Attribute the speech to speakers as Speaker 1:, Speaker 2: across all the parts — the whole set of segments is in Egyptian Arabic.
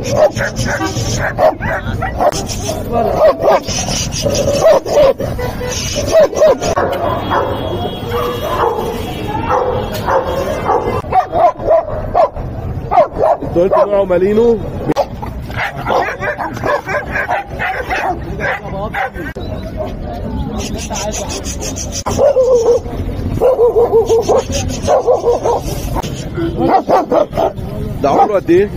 Speaker 1: انت قلت نوعه مالينو ده عمره قد ايه؟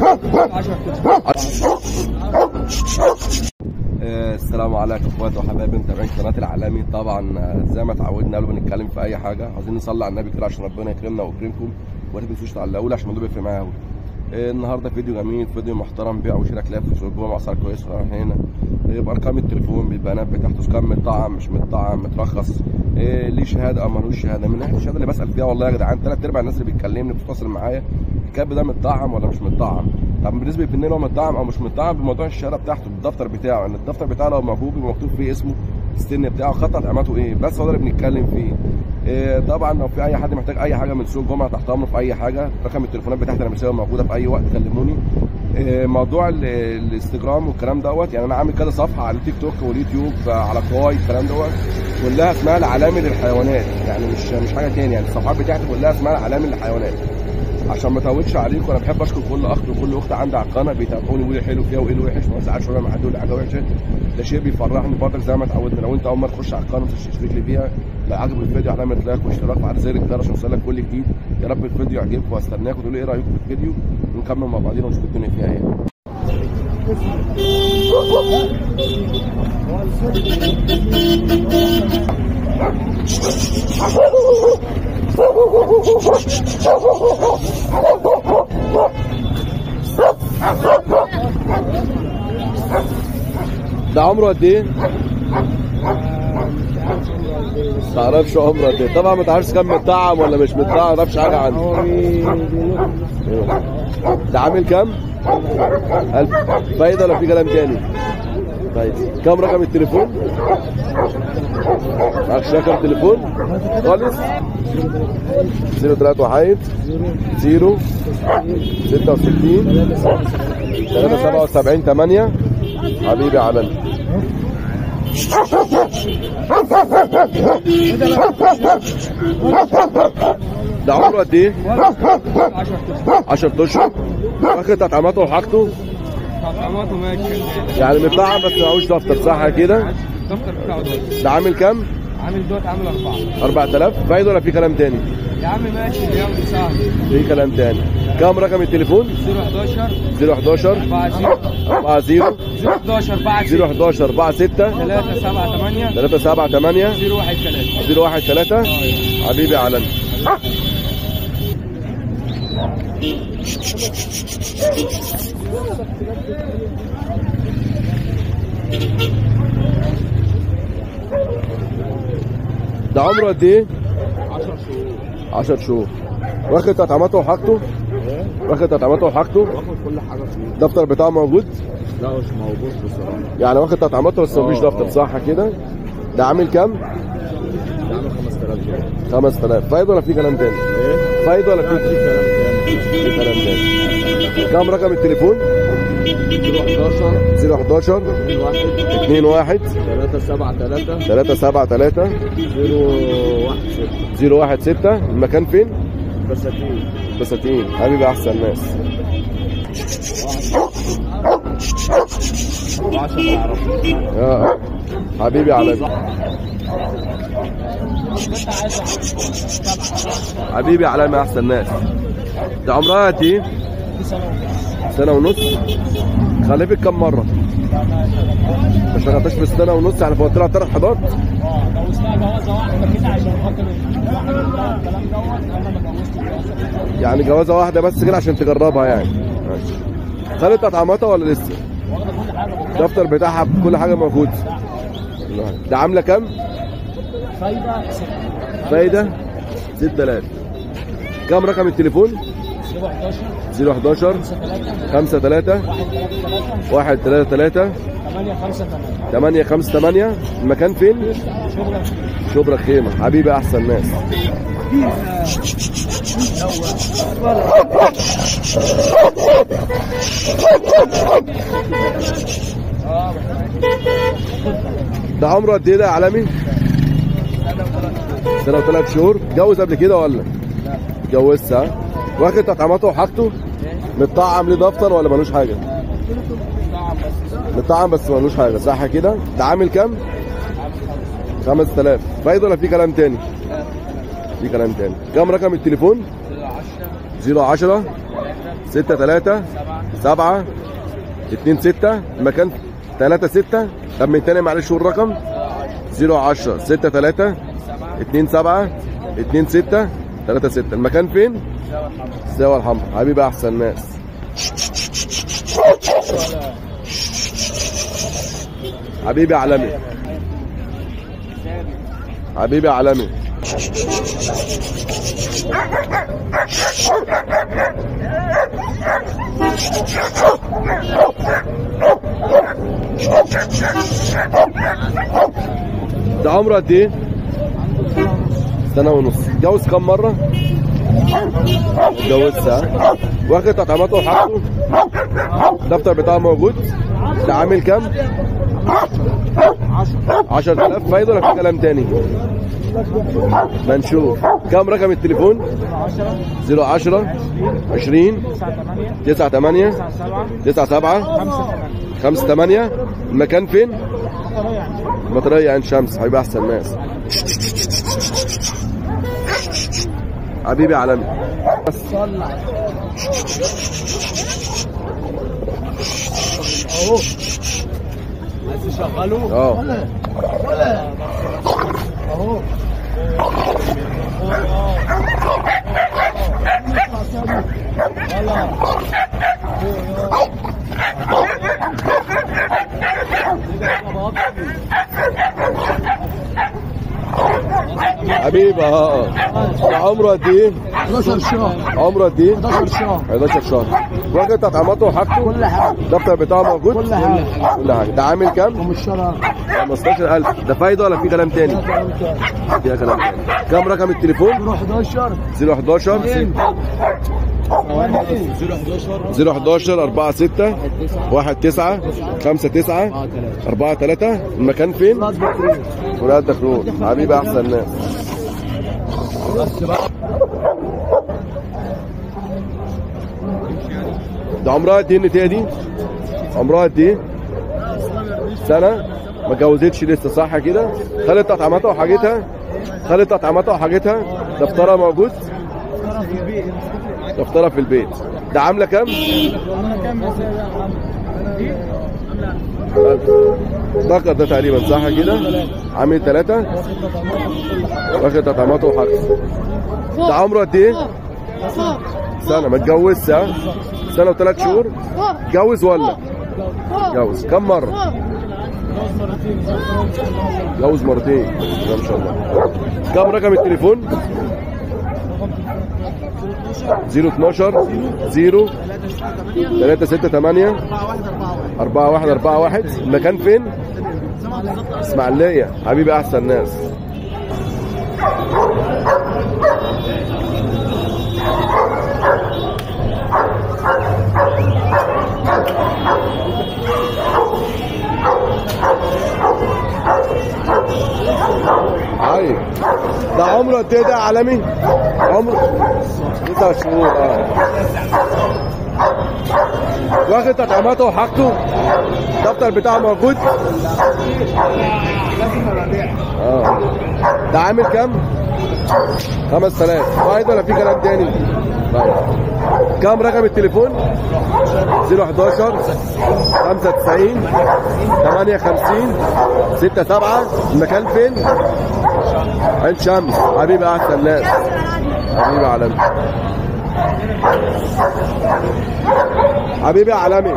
Speaker 1: آه، السلام عليكم اخواتي وحبايبي متابعين قناه العالمي طبعا آه، زي ما اتعودنا قبل ما نتكلم في اي حاجه عاوزين نصلي على النبي كده عشان ربنا يكرمنا ويكرمكم وما تنسوش تعلقوا لي عشان الموضوع بيفرق معايا قوي آه، النهارده فيديو جميل فيديو محترم بيع وشراء كلاب في سوق الجمعه اسعار كويسه هنا يبقى ارقام التليفون بالبيانات بتاعته كام مطعم مش مطعم مترخص إيه ليه شهاده او ملوش شهاده من ناحيه الشهاده اللي بسال فيها والله يا جدعان ثلاث ارباع الناس اللي بتكلمني بتتواصل معايا الكاب ده متطعم ولا مش متطعم طب بالنسبه للفنان هو متطعم او مش متطعم بموضوع الشهاده بتاعته الدفتر بتاعه ان الدفتر بتاعه لو موجود بيبقى مكتوب فيه اسمه السن بتاعه خط اطعمته ايه بس هو ده اللي بنتكلم فيه إيه طبعا لو في اي حد محتاج اي حاجه من سوق الجمعه تحت امره في اي حاجه رقم التليفونات بتاعتي انا مساوي موجوده في اي وقت كلموني إيه موضوع ال- الانستجرام والكلام دوت يعني انا عامل كذا صفحه على التيك توك واليوتيوب على كواي الكلام دوت كلها اسمها العلامي للحيوانات يعني مش مش حاجه تاني يعني الصفحات بتاعتي كلها اسمها العلامي للحيوانات عشان ما اطولش عليكم انا بحب اشكر كل اخ وكل اخت عندي على القناه بيتابعوني ويقولوا لي حلو فيها وايه الوحش ما ازعلش ولا ما حد يقول لي حاجه وحشه ده شيء بيفرحني برضك زي ما اتعودنا لو انت اول مره تخش على القناه تشترك لي فيها لا عجبك الفيديو علامه لايك واشتراك وعلى زر الجرس عشان يوصلك كل جديد يا رب الفيديو يعجبكم واستناكم تقولوا ايه رايكم في الفيديو ونكمل مع بعضينا ونشوف الدنيا فيها ايه ده عمره قد ايه؟ ما تعرفش عمره قد ايه طبعا ما تعرفش كام متطعم ولا مش متطعم ما تعرفش حاجه عنه ده عامل كام؟ ألف فايدة ولا في كلام تاني؟ فايدة كام رقم التليفون؟ معكش رقم تليفون؟ خالص؟ 03 وحيد 0 66 377 8 حبيبي علي ده عمره قد ايه؟ 10 اشهر واخد تطعيماته وحاجته
Speaker 2: طعماته ماشي
Speaker 1: يعني مطعم بس معهوش دفتر صح كده؟
Speaker 2: الدفتر بتاعه ده
Speaker 1: ده عامل كام؟
Speaker 2: عامل دوت عامل أربعة
Speaker 1: 4000 فايده ولا في كلام تاني؟
Speaker 2: يا عم ماشي اليوم سهل
Speaker 1: في كلام تاني كام رقم التليفون؟
Speaker 2: 011
Speaker 1: 011
Speaker 2: 40
Speaker 1: 40
Speaker 2: 011 40
Speaker 1: 011 46
Speaker 2: 378
Speaker 1: 378
Speaker 2: 013
Speaker 1: 013 حبيبي علن ده عمره قد ايه؟
Speaker 2: 10 شهور
Speaker 1: 10 شهور واخد تطعيماته وحاجته؟ واخد تطعيماته وحاجته؟
Speaker 2: واخد كل حاجة فيه
Speaker 1: الدفتر بتاعه موجود؟
Speaker 2: لا مش موجود بصراحة
Speaker 1: يعني واخد تطعيماته بس مفيش
Speaker 2: آه،
Speaker 1: دفتر
Speaker 2: آه.
Speaker 1: صح كده؟ ده عامل كام؟
Speaker 2: ده عامل 5000 جنيه
Speaker 1: 5000 فايد ولا في كلام تاني؟
Speaker 2: ايه؟
Speaker 1: فايد ولا في
Speaker 2: في كلام تاني
Speaker 1: في كلام تاني؟ كام رقم التليفون؟
Speaker 2: 011
Speaker 1: 011
Speaker 2: 21
Speaker 1: 21
Speaker 2: 373
Speaker 1: 373
Speaker 2: 016
Speaker 1: 016 المكان فين؟
Speaker 2: بساتين
Speaker 1: بساتين حبيبي احسن ناس
Speaker 2: 10 ما اعرفش
Speaker 1: اه حبيبي على حبيبي على ما احسن ناس ده عمرها قد ايه؟ سنة ونص خلفت كم مرة؟ ما اشتغلتش في السنة ونص يعني فوت لها ثلاث حضات
Speaker 3: جوزتها جوازه واحده كده عشان خاطر الواحد بتاع الكلام دوت انا ما جوزتش جوازه
Speaker 1: يعني جوازة واحدة بس كده عشان تجربها يعني ماشي خدت تطعيماتها ولا لسه؟
Speaker 3: واخده كل حاجه
Speaker 1: الدفتر بتاعها بكل حاجة موجود ده عاملة كام؟
Speaker 3: فايده ست
Speaker 1: فايدة 6000 كام رقم التليفون؟
Speaker 3: 011
Speaker 1: 011
Speaker 3: 5 3
Speaker 1: 5 3
Speaker 3: 1 3 3
Speaker 1: 1 3 3
Speaker 3: 8 5 8
Speaker 1: 8 5 8 المكان فين؟
Speaker 3: شغلك
Speaker 1: شبرا خيمة حبيبي أحسن ناس ده عمره قد ايه ده يا عالمي؟ سنة وثلاث شهور جوز قبل كده ولا؟ جوزت ها؟ واخد تطعيماته وحاجته؟ متطعم ليه دفتر ولا ملوش حاجة؟ متطعم بس ملوش حاجة صح كده؟ ده عامل كام؟ 5000 فايدة ولا في كلام تاني؟ في كلام تاني كام رقم التليفون؟ 010 63 7 2 6 المكان 3 6 طب من تاني معلش قول الرقم 010 63 2 7 2 6 3 6 المكان فين؟ سوا الحمراء حبيبي احسن ناس حبيبي عالمي حبيبي عالمي ده عمره قد ايه؟ سنة ونص جوز كم مرة؟ جوزت ها؟ واخد تطعيماته وحاجته؟ الدفتر بتاعه موجود؟ ده عامل كام؟ 10000 فايدة ولا في كلام تاني؟ ما نشوف كم رقم التليفون؟ 010 20 9 8 9 7 5 8 المكان فين؟ مطرية عين شمس حبيبي احسن ناس حبيبي عالمي بس
Speaker 3: اهو عايز تشغله
Speaker 1: اه
Speaker 3: اهو
Speaker 1: حبيبي اه ده عمره قد ايه؟
Speaker 3: 11 شهر
Speaker 1: عمره قد ايه؟
Speaker 3: 11 شهر
Speaker 1: 11 شهر واخد تطعيماته وحاجته؟
Speaker 3: كل حاجه
Speaker 1: الدفتر بتاعه موجود؟
Speaker 3: كل حاجه
Speaker 1: كل حاجه ده عامل كام؟
Speaker 3: ومش شهر
Speaker 1: 15000 ده فايده ولا في كلام تاني؟ فيها كلام تاني كم رقم التليفون؟
Speaker 3: 11
Speaker 1: 011 011 4 6 1 9 5 9 4 3 المكان فين؟ ولاد دخلون حبيبي احسن ناس ده عمرها قد ايه النتايه دي؟ عمرها قد ايه؟ سنه ما اتجوزتش لسه صح كده؟ خدت تطعيماتها وحاجتها؟ خدت تطعيماتها وحاجتها؟ دفترها موجود؟ دفترها في البيت ده عامله كام؟ ذكر ده تقريبا صح كده؟ عامل ثلاثة واخد تطعيماته وحاجته ده عمره قد ايه؟ سنة ما اتجوزش ها؟ سنة وثلاث شهور اتجوز ولا؟ اتجوز كم مرة؟ اتجوز مرتين ما شاء الله كم رقم التليفون؟ 012 0 3 6 8 4 1 4 1 المكان فين؟ اسماعيلية حبيبي احسن ناس هاي ده عمره قد ايه ده يا عالمي؟ عمره تسع شهور اه واخد تطعيماته وحاجته الدفتر بتاعه موجود اه ده عامل كام 5000 واحد ولا في كلام تاني طيب كام رقم التليفون 011 95 58 67 المكان فين عين شمس حبيبي احسن ناس حبيبي عالمي حبيبي عالمي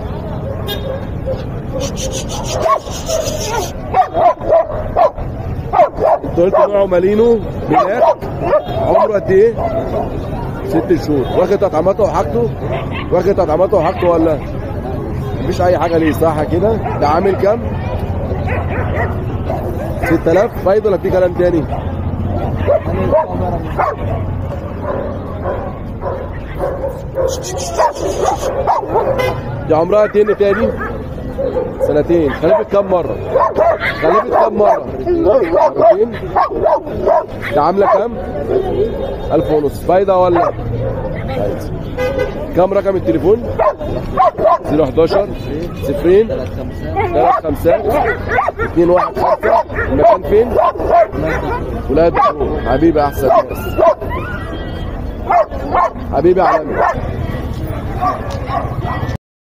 Speaker 1: انت قلت نوعه مالينو بلاك عمره قد ايه؟ ست شهور واخد تطعيماته وحاجته؟ واخد تطعيماته وحاجته ولا؟ مفيش اي حاجه ليه صح كده؟ ده عامل كام؟ 6000 فايده ولا في كلام تاني؟ دي عمرها تاني تاني سنتين خلفت كام مرة؟ خلفت كام مرة؟ مرتين؟ دي عاملة كام؟ ألف ونص فايدة ولا؟ فايدة كام رقم التليفون؟ 011 صفرين ثلاث خمسات اثنين واحد خمسة المكان فين؟ ولاية دحروم حبيبي أحسن ناس حبيبي عالمي